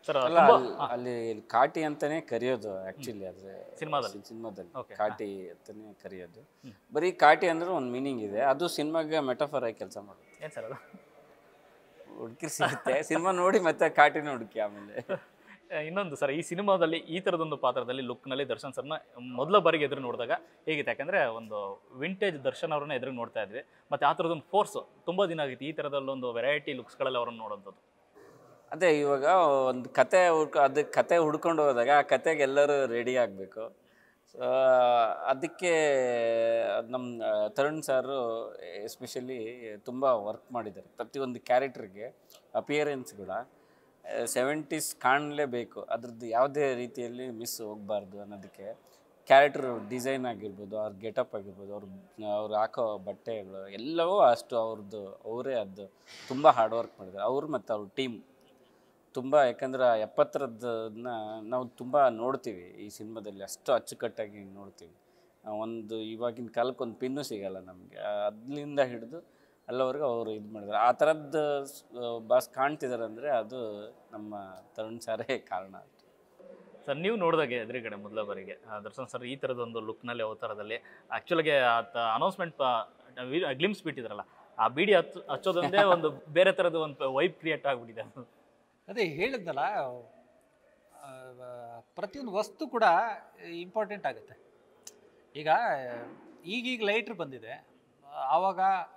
Sir ಅಲ್ಲ ಅಲ್ಲಿ- ಅಲ್ಲಿ ಕಾಟಿ ಅಂತಾನೆ ಕರೆಯೋದು ಆಕ್ಚುಲಿ ಅದ್ರ ಸಿನಿಮಾದಲ್ಲಿ ಸಿನಿಮಾದಲ್ಲಿ Okay, ಕಾಟಿ ಅಂತಾನೆ ಕರೆಯೋದು ಬರೀ ಕಾಟಿ ಅಂದ್ರೆ ಒಂದು ಮೀನಿಂಗ್ ಇದೆ ಅದು ಸಿನಿಮಾಗೆ ಮೆಟಫರ್ ಆಗಿ ಕೆಲಸ ಮಾಡೋದು ಏನು ಸರ್ ಅದು ಹುಡುಕಿ ಸಿಗುತ್ತೆ ಸಿನಿಮಾ ನೋಡಿ ಮತ್ತೆ ಕಾಟಿನ ಹುಡುಕಿ ಆಮೇಲೆ ಆ, ಇನ್ನೊಂದು ಸರ್ ಈ ಸಿನಿಮಾದಲ್ಲಿ ಈ ಥರದೊಂದು ಪಾತ್ರದಲ್ಲಿ ಲುಕ್ನಲ್ಲಿ ದರ್ಶನ್ ಸರ್ನ ಮೊದಲ ಬಾರಿಗೆ ಎದುರು ನೋಡಿದಾಗ ಹೇಗಿತ್ತು ಯಾಕಂದ್ರೆ ಒಂದು ವಿಂಟೇಜ್ ದರ್ಶನ್ ಅವ್ರನ್ನ ಎದುರು ನೋಡ್ತಾ ಇದ್ವಿ ಮತ್ತೆ ಆ ಥರದೊಂದು ಫೋರ್ಸ್ ತುಂಬ ದಿನ ಆಗಿತ್ತು ಈ ಥರದಲ್ಲೊಂದು ವೆರೈಟಿ ಲುಕ್ಸ್ಗಳಲ್ಲಿ ಅವ್ರನ್ನ ನೋಡೋಂಥದ್ದು ಅದೇ ಇವಾಗ ಒಂದು ಕತೆ ಹುಡ್ಕ ಅದಕ್ಕೆ ಕತೆ ಹುಡ್ಕೊಂಡು ಹೋದಾಗ ಆ ಕತೆಗೆ ಎಲ್ಲರೂ ರೆಡಿ ಆಗಬೇಕು ಸೊ ಅದಕ್ಕೆ ನಮ್ಮ ತರುಣ್ ಸಾರು ಎಸ್ಪೆಷಲಿ ತುಂಬ ವರ್ಕ್ ಮಾಡಿದ್ದಾರೆ ಪ್ರತಿಯೊಂದು ಕ್ಯಾರೆಕ್ಟರ್ಗೆ ಅಪಿಯರೆನ್ಸ್ಗಳ ಸೆವೆಂಟೀಸ್ ಕಾಣಲೇಬೇಕು ಅದ್ರದ್ದು ಯಾವುದೇ ರೀತಿಯಲ್ಲಿ ಮಿಸ್ ಹೋಗಬಾರ್ದು ಅನ್ನೋದಕ್ಕೆ ಕ್ಯಾರೆಕ್ಟರ್ ಡಿಸೈನ್ ಆಗಿರ್ಬೋದು ಅವ್ರ ಗೆಟಪ್ ಆಗಿರ್ಬೋದು ಅವ್ರ ಅವ್ರು ಹಾಕೋ ಬಟ್ಟೆಗಳು ಎಲ್ಲವೂ ಅಷ್ಟು ಅವ್ರದ್ದು ಅವರೇ ಅದು ತುಂಬ ಹಾರ್ಡ್ ವರ್ಕ್ ಮಾಡಿದ್ದಾರೆ ಅವರು ಮತ್ತು ಅವ್ರ ಟೀಮ್ ತುಂಬ ಯಾಕಂದ್ರೆ ಆ ಎಪ್ಪತ್ತರದ್ದನ್ನ ನಾವು ತುಂಬ ನೋಡ್ತೀವಿ ಈ ಸಿನಿಮಾದಲ್ಲಿ ಅಷ್ಟು ಅಚ್ಚುಕಟ್ಟಾಗಿ ನೋಡ್ತೀವಿ ಆ ಒಂದು ಇವಾಗಿನ ಕಾಲಕ್ಕೆ ಒಂದು ಪಿನ್ನು ಸಿಗಲ್ಲ ನಮಗೆ ಅದ್ರಿಂದ ಹಿಡಿದು ಅಲ್ಲವರೆಗೂ ಅವರು ಇದು ಮಾಡಿದ್ದಾರೆ ಆ ಥರದ್ದು ಬಾಸ್ ಕಾಣ್ತಿದ್ದಾರೆ ಅಂದರೆ ಅದು ನಮ್ಮ ತರುಣ್ ಸಾರೇ ಕಾರಣ ಸರ್ ನೀವು ನೋಡಿದಾಗೆ ಎದುರುಗಡೆ ಮೊದಲ ಬಾರಿಗೆ ಆ, ದರ್ಶನ್ ಸರ್ ಈ ಥರದೊಂದು ಲುಕ್ನಲ್ಲಿ ಅವತಾರದಲ್ಲಿ ಆ್ಯಕ್ಚುಲಾಗೆ ಅನೌನ್ಸ್ಮೆಂಟ್ ಗ್ಲಿಮ್ಸ್ ಬಿಟ್ಟಿದ್ರಲ್ಲ ಆ ಬಿಡಿ ಹಚ್ಚ ಹಚ್ಚೋದೊಂದೇ ಒಂದು ಬೇರೆ ಥರದ ಒಂದು ವೈಬ್ ಕ್ರಿಯೇಟ್ ಆಗಿಬಿಟ್ಟಿದೆ ಅದೇ ಹೇಳಿದ್ನಲ್ಲ ಆ, ಪ್ರತಿಯೊಂದು ವಸ್ತು ಕೂಡ ಇಂಪಾರ್ಟೆಂಟ್ ಆಗುತ್ತೆ ಈಗ ಈಗೀಗ ಲೈಟ್ರ್ ಬಂದಿದೆ ಆವಾಗ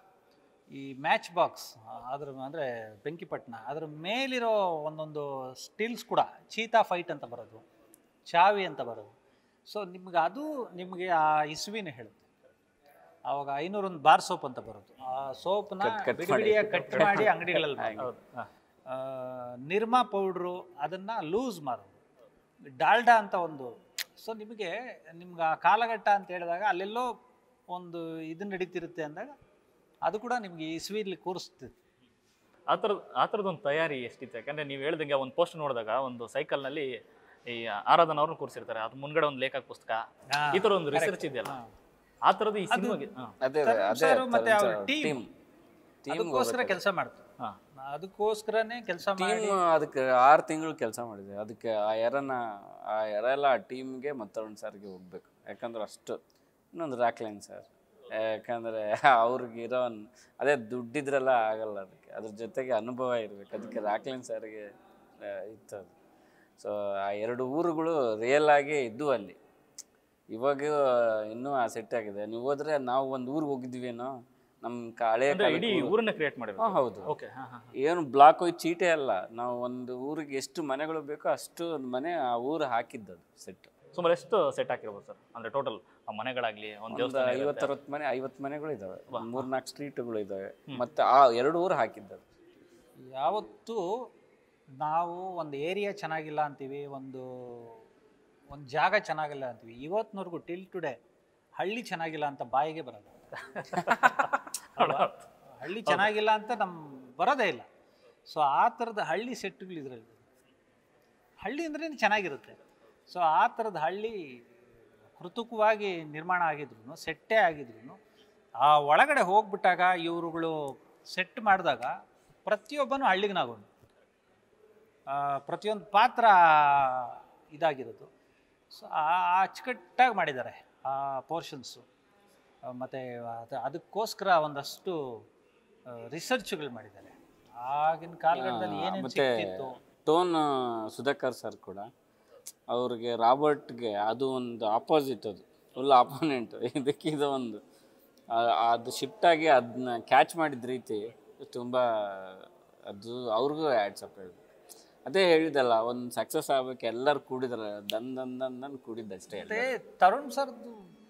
ಈ ಮ್ಯಾಚ್ ಬಾಕ್ಸ್ ಅದ್ರ ಅಂದರೆ ಬೆಂಕಿಪಟ್ಟಣ ಅದ್ರ ಮೇಲಿರೋ ಒಂದೊಂದು ಸ್ಟಿಲ್ಸ್ ಕೂಡ ಚೀತಾ ಫೈಟ್ ಅಂತ ಬರೋದು ಚಾವಿ ಅಂತ ಬರೋದು ಸೊ ನಿಮ್ಗೆ ಅದು ನಿಮಗೆ ಆ ಇಸ್ವಿನ ಹೇಳುತ್ತೆ ಆವಾಗ ಐನೂರೊಂದು ಬಾರ್ ಸೋಪ್ ಅಂತ ಬರೋದು ಆ ಸೋಪ್ನ Cut- cut ಬಿಡಿ ಮಾಡಿ. ಬಿಡಿಯಾಗಿ ಕಟ್ ಮಾಡಿ ಅಂಗಡಿಗಳಲ್ಲಿ ಮಾರೋದು. ಹೌದು ಹಾಂ ಆ, ನಿರ್ಮಾ ಪೌಡ್ರು ಅದನ್ನು ಲೂಸ್ ಮಾರೋದು ಡಾಲ್ಡಾ ಅಂತ ಒಂದು ಸೊ ನಿಮಗೆ ನಿಮ್ಗೆ ಆ ಕಾಲಘಟ್ಟ ಅಂತ ಹೇಳಿದಾಗ ಅಲ್ಲೆಲ್ಲೋ ಒಂದು ಇದು ನಡೀತಿರುತ್ತೆ ಅಂದಾಗ ಅದು ಕೂಡ ನಿಮಗೆ ಇಸ್ವಿಲಿ ಕೂರಿಸ್ತಿದೆ ಆ ಥರದ ಆ ಥರದೊಂದು ತಯಾರಿ ಎಷ್ಟಿತ್ತು ಯಾಕಂದ್ರೆ ನೀವು ಹೇಳ್ದಂಗೆ ಒಂದು ಪೋಸ್ಟ್ ನೋಡಿದಾಗ ಒಂದು ಸೈಕಲ್ನಲ್ಲಿ ಈ ಆರಾಧನ ಅವ್ರನ್ನ ಕೂರಿಸಿರ್ತಾರೆ ಅದು ಮುಂದ್ಗಡೆ ಒಂದು ಲೇಖಕ ಪುಸ್ತಕ ಈ ಥರ ಒಂದು ರಿಸರ್ಚ್ ಇದೆಯಲ್ಲ ಆ ಥರದ್ದು ಈ ಸಿನಿಮಾಗೆ ಹಾಂ ಅದೇ ತರುಣ್ ಅದೇ ಸಾರು ಮತ್ತೆ ಅವ್ರ team. ಟೀಮ್ ಟೀಮ್ ಅದಕ್ಕೋಸ್ಕರ ಕೆಲಸ ಮಾಡ್ತು ಹಾಂ ಅದಕ್ಕೋಸ್ಕರನೇ ಕೆಲಸ ಮಾಡಿ ಟೀಮ್ ಅದಕ್ಕೆ ಆರು ತಿಂಗಳು ಕೆಲಸ ಮಾಡಿದೆ ಅದಕ್ಕೆ ಆ ಎರನ ಆ ಎರ ಎಲ್ಲ ಆ ಟೀಮ್ಗೆ ಮತ್ತು ಅರುಣ್ ಸರ್ಗೆ ಹೋಗ್ಬೇಕು ಯಾಕಂದ್ರೆ ಅಷ್ಟು ಇನ್ನೊಂದು ರಾಕ್ಲೈನ್ ಸರ್ ಯಾಕಂದರೆ ಅವ್ರಿಗೆ ಇರೋ ಅದೇ ದುಡ್ಡಿದ್ರೆಲ್ಲ ಆಗಲ್ಲ ಅದಕ್ಕೆ ಅದ್ರ ಜೊತೆಗೆ ಅನುಭವ ಇರಬೇಕು ಅದಕ್ಕೆ ರಾಕ್ಲೈನ್ ಸರ್ಗೆ ಇತ್ತು ಅದು ಸೊ ಆ ಎರಡು ಊರುಗಳು ರಿಯಲ್ ಆಗಿ ಇದ್ದು ಅಲ್ಲಿ ಇವಾಗ ಇನ್ನೂ ಆ ಸೆಟ್ ಆಗಿದೆ ನೀವು ಹೋದ್ರೆ ನಾವು ಒಂದು ಊರಿಗೆ ಹೋಗಿದ್ವೇನೋ ನಮ್ಮ ಕ- ಹಳೆಯ ಅಂದ್ರೆ ಕಾಲದ ಇಡೀ ಊರು. ಊರನ್ನ ಕ್ರಿಯೇಟ್ ಮಾಡಿರೋದು ಹಾ, ಹೌದು ಓಕೆ ಹಾಂ ಹಾಂ ಏನು ಬ್ಲಾಕ್ ಹೋಗಿ ಚೀಟೆ ಅಲ್ಲ ನಾವು ಒಂದು ಊರಿಗೆ ಎಷ್ಟು ಮನೆಗಳು ಬೇಕೋ ಅಷ್ಟು ಒಂದು ಮನೆ ಆ ಊರು ಹಾಕಿದ್ದದು ಸೆಟ್ ಸುಮಾರು ಎಷ್ಟು ಸೆಟ್ ಹಾಕಿರ್ಬೋದು ಸರ್ ಅಂದ್ರೆ ಟೋಟಲ್ ಮನೆಗಳಾಗ್ಲಿ ಒಂದು ಒಂದು ದೇವಸ್ಥಾನ ಐವತ್ತು ಇರುತ್ತೆ. ಅರವತ್ತು ಮನೆ ಐವತ್ತು ಮನೆಗಳು ಇದಾವೆ ಮೂರ್ನಾಲ್ಕು ಸ್ಟ್ರೀಟ್ಗಳು ಇದಾವೆ ಮತ್ತೆ ಆ ಎರಡು ಊರು ಹಾಕಿದ್ದದು ಯಾವತ್ತೂ ನಾವು ಒಂದು ಏರಿಯಾ ಚೆನ್ನಾಗಿಲ್ಲ ಅಂತೀವಿ ಒಂದು ಒಂದು ಜಾಗ ಚೆನ್ನಾಗಿಲ್ಲ ಅಂತೀವಿ ಇವತ್ತಿನವರೆಗೂ ಟಿಲ್ ಟುಡೇ ಹಳ್ಳಿ ಚೆನ್ನಾಗಿಲ್ಲ ಅಂತ ಬಾಯಿಗೆ ಬರಲ್ಲ ಅಲ್ವಾ? ಹಳ್ಳಿ ಚೆನ್ನಾಗಿಲ್ಲ ಅಂತ ನಮ್ಮ ಬರೋದೇ ಇಲ್ಲ ಸೊ ಆ ಥರದ ಹಳ್ಳಿ ಸೆಟ್ಗಳು ಇದರಲ್ಲಿ ಹಳ್ಳಿ ಅಂದ್ರೆ ಚೆನ್ನಾಗಿರುತ್ತೆ ಸೊ ಆ ಥರದ ಹಳ್ಳಿ ಕೃತಕವಾಗಿ ನಿರ್ಮಾಣ ಆಗಿದ್ರು ಸೆಟ್ಟೇ ಆಗಿದ್ರು ಆ ಒಳಗಡೆ ಹೋಗ್ಬಿಟ್ಟಾಗ ಇವರುಗಳು ಸೆಟ್ ಮಾಡಿದಾಗ ಪ್ರತಿಯೊಬ್ಬನೂ ಹಳ್ಳಿಗನಾಗೋನು ಪ್ರತಿಯೊಂದು ಪಾತ್ರ ಇದಾಗಿರೋದು ಸೊ ಆ ಆ ಅಚ್ಚುಕಟ್ಟಾಗಿ ಮಾಡಿದ್ದಾರೆ ಆ ಪೋರ್ಷನ್ಸು ಮತ್ತು ಅದು ಅದಕ್ಕೋಸ್ಕರ ಒಂದಷ್ಟು ರಿಸರ್ಚ್ಗಳು ಮಾಡಿದ್ದಾರೆ ಆಗಿನ ಕಾಲಘಟ್ಟದಲ್ಲಿ ಏನೇನು ಮತ್ತೆ ಸಿಕ್ತಿತ್ತು ಟೋನ್ ಸುಧಾಕರ್ ಸರ್ ಕೂಡ ಅವ್ರಿಗೆ ರಾಬರ್ಟ್ಗೆ ಅದು ಒಂದು ಆಪೋಸಿಟ್ ಅದು ಫುಲ್ ಆಪೋನೆಂಟ್ ಇದಕ್ಕೆ ಇದು ಒಂದು ಆ- ಅದು ಶಿಫ್ಟ್ ಆಗಿ ಅದನ್ನ ಕ್ಯಾಚ್ ಮಾಡಿದ ರೀತಿ ತುಂಬ ಅದು ಅವ್ರಿಗೂ ಆ್ಯಡ್ಸ್ ಅಪ್ ಹೇಳಿ ಅದೇ ಹೇಳಿದಲ್ಲ ಒಂದು ಸಕ್ಸಸ್ ಆಗ್ಬೇಕು ಎಲ್ಲರೂ ಕೂಡಿದಾರೆ ದನ್ ದನ್ ದನ್ ದನ್ ಕೂಡಿದ್ದಷ್ಟೇ ಮತ್ತೆ ತರುಣ್ ಸರ್ದು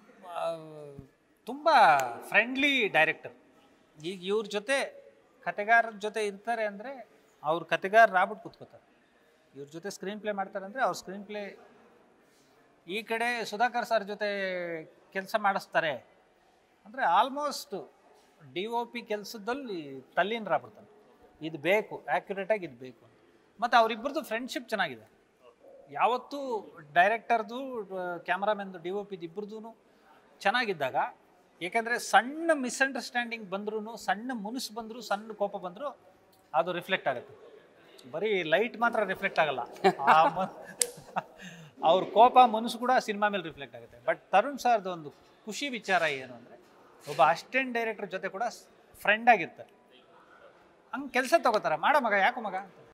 ತುಂಬ ಫ್ರೆಂಡ್ಲಿ ಡೈರೆಕ್ಟರ್ ಈಗ ಇವ್ರ ಜೊತೆ ಕತೆಗಾರರ ಜೊತೆ ಇರ್ತಾರೆ ಅಂದರೆ ಅವ್ರ ಕತೆಗಾರರು ಆಗ್ಬಿಟ್ಟು ಕೂತ್ಕೋತಾರೆ ಇವ್ರ ಜೊತೆ ಸ್ಕ್ರೀನ್ ಪ್ಲೇ ಮಾಡ್ತಾರೆ ಅಂದರೆ ಅವ್ರ ಸ್ಕ್ರೀನ್ ಪ್ಲೇ ಈ ಕಡೆ ಸುಧಾಕರ್ ಸರ್ ಜೊತೆ ಕೆಲಸ ಮಾಡಿಸ್ತಾರೆ ಅಂದರೆ ಆಲ್ಮೋಸ್ಟ್ ಡಿ ಒ ಪಿ ಕೆಲಸದಲ್ಲಿ ತಲ್ಲೀನರಾಗ್ಬಿಡ್ತಾನೆ ಇದು ಬೇಕು ಆ್ಯಕ್ಯುರೇಟಾಗಿ ಇದು ಬೇಕು ಮತ್ತು ಅವರಿಬ್ಬರದು ಫ್ರೆಂಡ್ಶಿಪ್ ಚೆನ್ನಾಗಿದೆ ಯಾವತ್ತೂ ಡೈರೆಕ್ಟರ್ದು ಕ್ಯಾಮ್ರಾಮನ್ದು ಡಿ ಒ ಪಿದು ಇಬ್ಬರದು ಚೆನ್ನಾಗಿದ್ದಾಗ ಏಕೆಂದರೆ ಸಣ್ಣ ಮಿಸ್ಅಂಡರ್ಸ್ಟ್ಯಾಂಡಿಂಗ್ ಬಂದ್ರೂ ಸಣ್ಣ ಮುನಿಸು ಬಂದರೂ ಸಣ್ಣ ಕೋಪ ಬಂದರೂ ಅದು ರಿಫ್ಲೆಕ್ಟ್ ಆಗುತ್ತೆ ಬರೀ ಲೈಟ್ ಮಾತ್ರ ರಿಫ್ಲೆಕ್ಟ್ ಆಗಲ್ಲ ಆ ಮ- ಅವ್ರ ಕೋಪ ಮನಸ್ಸು ಕೂಡ ಸಿನಿಮಾ ಮೇಲೆ ರಿಫ್ಲೆಕ್ಟ್ ಆಗುತ್ತೆ ಬಟ್ ತರುಣ್ ಸರ್ದು ಒಂದು ಖುಷಿ ವಿಚಾರ ಏನು ಅಂದರೆ ಒಬ್ಬ ಅಸಿಸ್ಟೆಂಟ್ ಡೈರೆಕ್ಟರ್ ಜೊತೆ ಕೂಡ ಫ್ರೆಂಡ್ ಆಗಿರ್ತಾರೆ ಹಂಗೆ ಕೆಲಸ ತಗೋತಾರೆ ಮಾಡೋ ಮಗ ಯಾಕೋ ಮಗ